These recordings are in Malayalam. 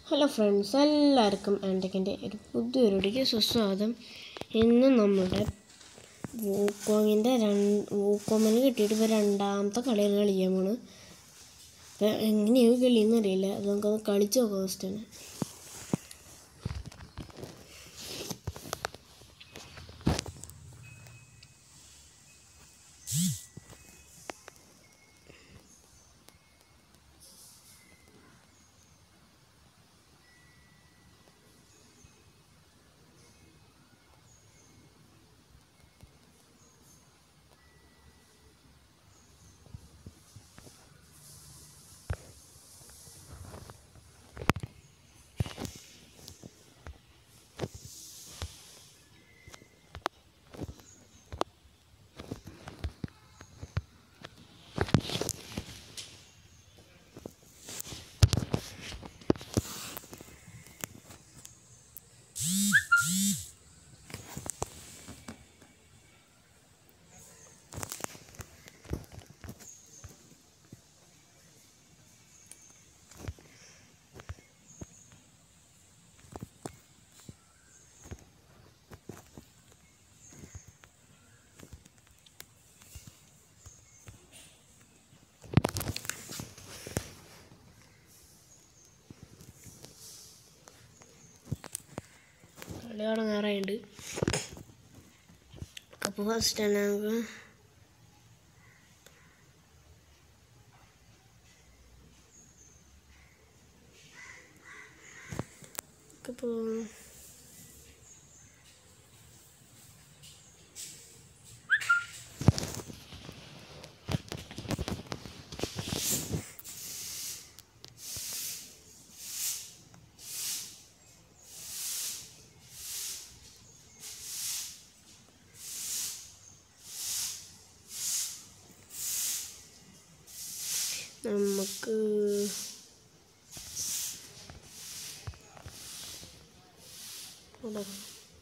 ഹലോ ഫ്രണ്ട്സ് എല്ലാവർക്കും ആൻറ്റക്കിൻ്റെ ഒരു പുതിയൊരു വീഡിയോയ്ക്ക് സുസ്വാഗതം ഇന്ന് നമ്മുടെ വൂക്കോങ്ങിൻ്റെ രണ്ട് വൂക്കോമിന് കിട്ടിയിട്ട് ഇപ്പോൾ രണ്ടാമത്തെ കളിയാണ് കളിക്കാൻ പോണ് അപ്പോൾ എങ്ങനെയാണ് കളിയെന്ന് അറിയില്ല അത് നമുക്കൊന്ന് കളിച്ച് നോക്കാം ഫസ്റ്റ് തന്നെ കളി തുടങ്ങാറായുണ്ട് അപ്പോൾ ഫസ്റ്റ് തന്നെ നമുക്ക് ഇപ്പോൾ നമുക്ക് തുടങ്ങാം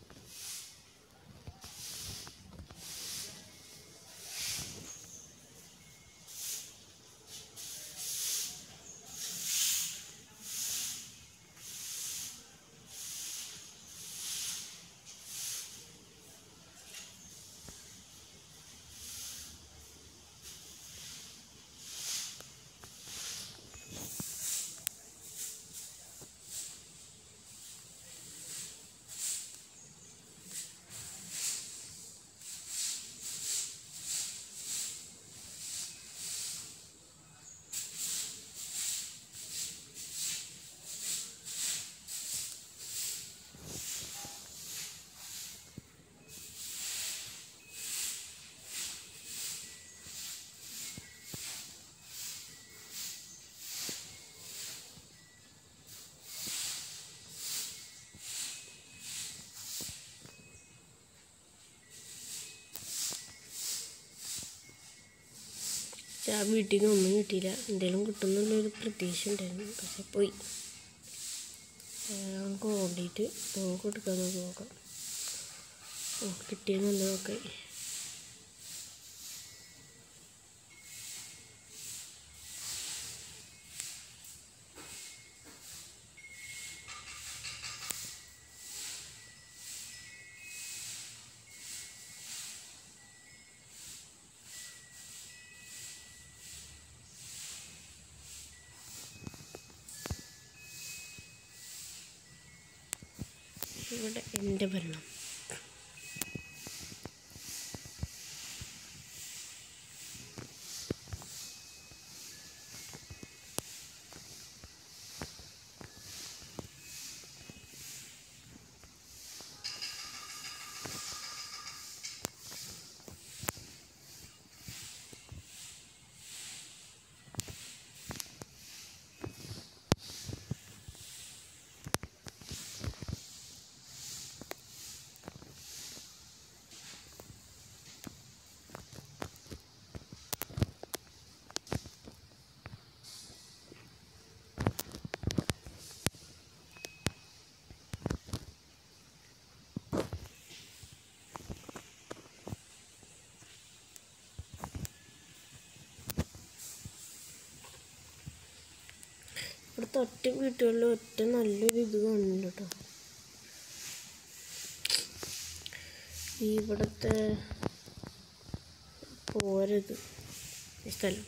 ആ വീട്ടിൽ നിന്ന് ഒന്നും കിട്ടിയില്ല എന്തെങ്കിലും കിട്ടുമെന്നുള്ളൊരു പ്രതീക്ഷ ഉണ്ടായിരുന്നു പക്ഷെ പോയി നമുക്ക് ഓടിയിട്ട് നമുക്ക് കൊടുക്കാൻ നോക്കാം ഓ കിട്ടിയെന്നല്ല നോക്കാം ഇവിടെ എൻ്റെ ഭരണം ഇവിടുത്തെ ഒറ്റ വീട്ടുകളിൽ ഒറ്റ നല്ലൊരു ഇത് കാണുന്നുണ്ട് കേട്ടോ ഇവിടുത്തെ പോരത് ഈ സ്ഥലം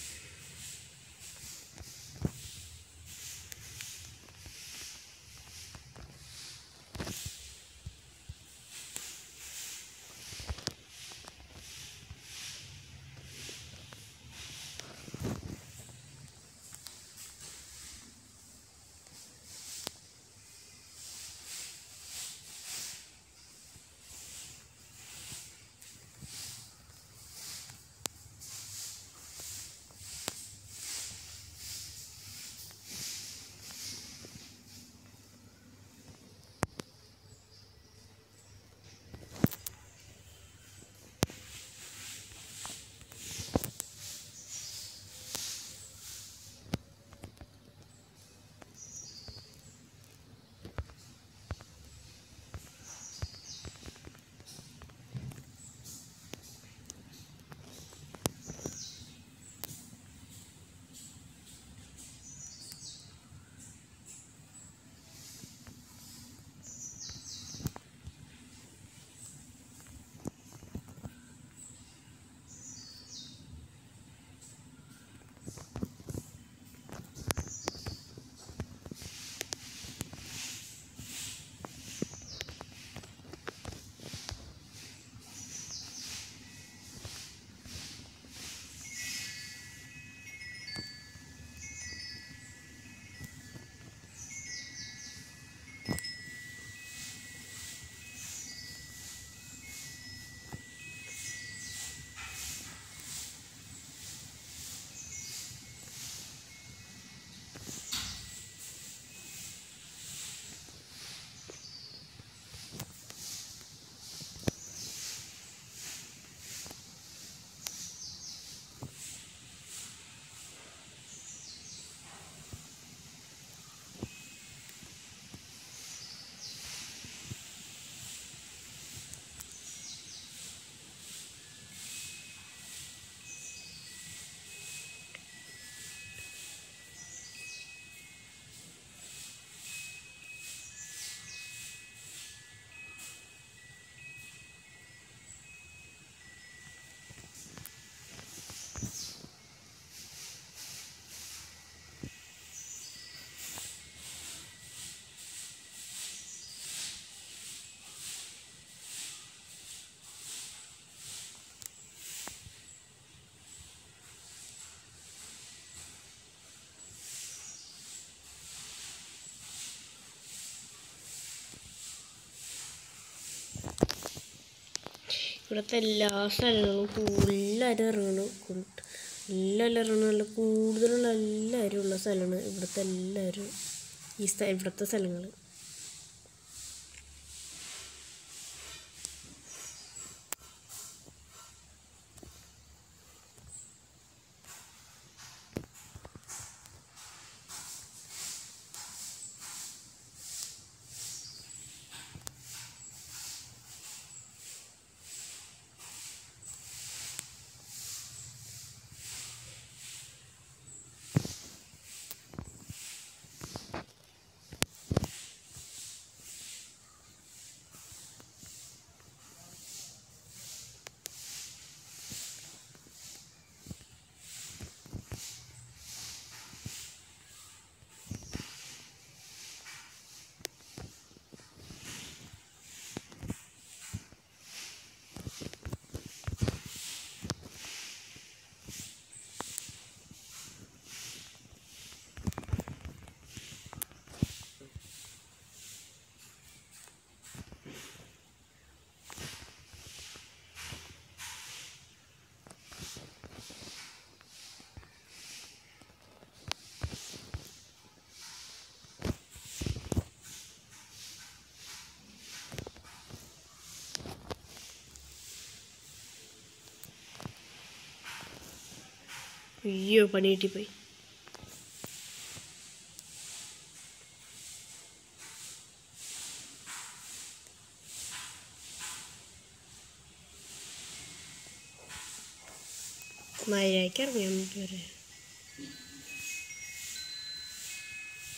ഇവിടുത്തെ എല്ലാ സ്ഥലങ്ങളും ഫുള്ളാരും ഇറങ്ങണം കൊണ്ട് എല്ലാവരും ഇറങ്ങണം നല്ല കൂടുതലുള്ള എല്ലാവരും ഉള്ള സ്ഥലമാണ് ഇവിടുത്തെ എല്ലാവരും ഈ സ്ഥ ഇവിടുത്തെ സ്ഥലങ്ങൾ അയ്യോ പണി കിട്ടിപ്പോയി മര്യാദയ്ക്ക് ഇറങ്ങിയാൽ മതി വരെ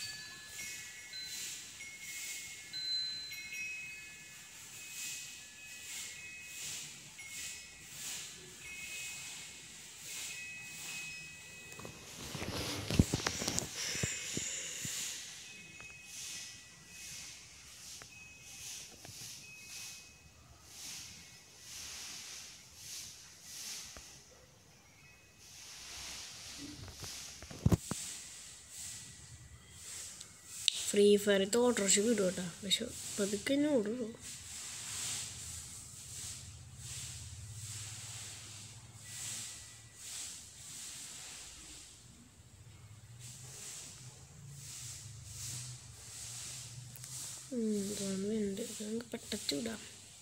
ഫ്രീ ഫയറത്തെ ഓട്ടോറിക്ഷ വിടും കേട്ടോ പക്ഷെ പതുക്കെ തന്നെ ഓടുള്ളൂ ഉണ്ട് നമുക്ക് പെട്ടച്ചു വിടാം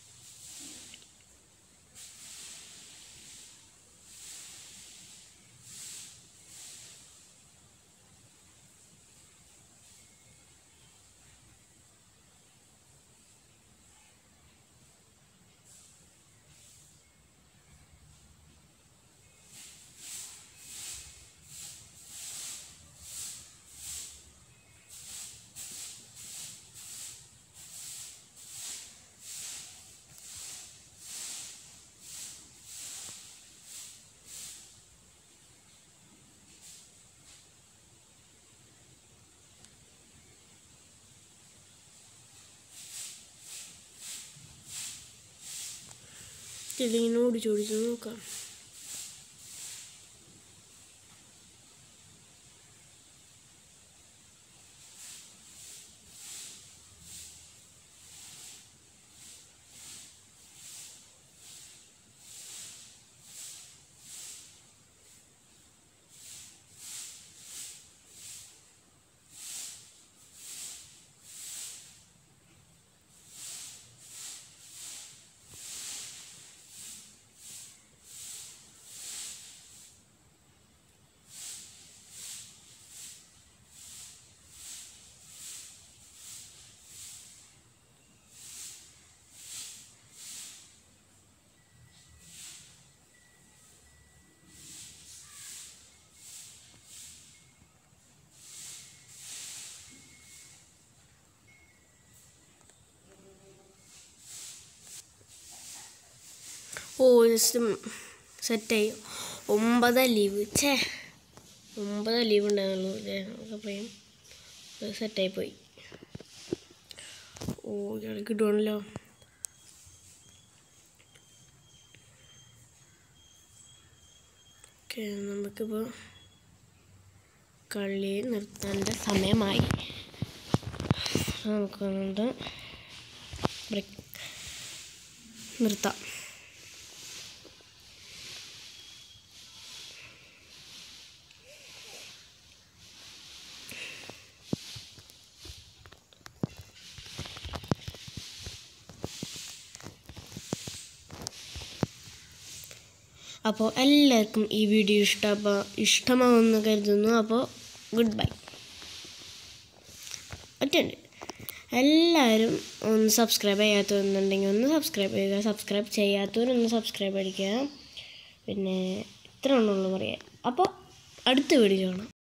ഇങ്ങനെ ഓടിച്ചോടിച്ച് നോക്കാം ഓ ജസ്റ്റ് സെറ്റായി ഒമ്പത് ലീവ് ഛേ ഒമ്പത് ലീവ് ഉണ്ടായിരുന്നുള്ളൂ അല്ലേ നമുക്ക് പറയും സെറ്റായി പോയി ഓ ഇയാൾ കിട്ടുവാണല്ലോ ഓക്കെ നമുക്കിപ്പോൾ കളി നിർത്തേണ്ട സമയമായി നമുക്കൊന്നുകൊണ്ട് ബ്രേക്ക് നിർത്താം അപ്പോൾ എല്ലാവർക്കും ഈ വീഡിയോ ഇഷ്ടമാ ഇഷ്ടമാവുമെന്ന് കരുതുന്നു അപ്പോൾ ഗുഡ് ബൈ ഒറ്റയുണ്ട് എല്ലാവരും ഒന്ന് സബ്സ്ക്രൈബ് ചെയ്യാത്തവരുന്നുണ്ടെങ്കിൽ ഒന്ന് സബ്സ്ക്രൈബ് ചെയ്യുക സബ്സ്ക്രൈബ് ചെയ്യാത്തവരൊന്ന് സബ്സ്ക്രൈബ് അടിക്കുക പിന്നെ ഇത്ര ഉള്ളൂ പറയാൻ അപ്പോൾ അടുത്ത വീഡിയോ കാണാം